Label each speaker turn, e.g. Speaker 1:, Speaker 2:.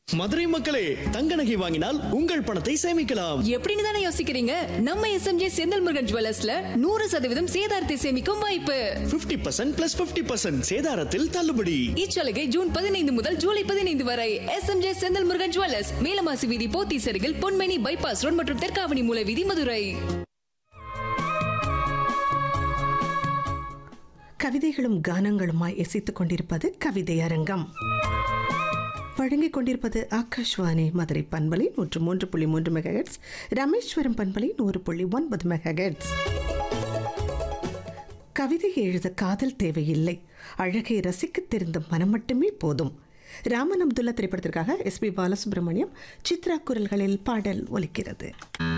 Speaker 1: மதுரை மக்களே தங்க நகை வாங்கினால் உங்கள் பணத்தை சேமிக்கலாம்
Speaker 2: எப்படின்னு தானே யோசிக்கிறீங்க நம்ம எஸ்எம்ஜே செந்தில் முருகன் ஜுவல்லர்ஸ்ல நூறு சதவீதம் சேதாரத்தை சேமிக்கும் வாய்ப்பு
Speaker 1: 50% பர்சன்ட் பிளஸ் பிப்டி பர்சன்ட் சேதாரத்தில் தள்ளுபடி
Speaker 2: இச்சலுகை ஜூன் பதினைந்து முதல் ஜூலை பதினைந்து வரை எஸ்எம்ஜே செந்தில் முருகன் ஜுவல்லர்ஸ் மேலமாசி வீதி போத்தி சருகில் பொன்மணி பைபாஸ் ரோட் மற்றும் தெற்காவணி மூல வீதி மதுரை
Speaker 3: கவிதைகளும் கானங்களுமாய் இசைத்துக் கொண்டிருப்பது கவிதை அரங்கம் வழங்கிக் கொண்டிருப்பது ஆகாஷ்வாணி மதுரை பண்பலை நூற்று மூன்று புள்ளி மூன்று மெகாஹெட்ஸ் ராமேஸ்வரம் பண்பலை நூறு புள்ளி ஒன்பது மெகாஹெட்ஸ் கவிதை எழுத காதல் தேவையில்லை அழகை ரசிக்கத் தெரிந்த மனம் மட்டுமே போதும் ராமன் அப்துல்லா திரைப்படத்திற்காக எஸ் பி பாலசுப்ரமணியம் சித்ரா குரல்களில் பாடல் ஒலிக்கிறது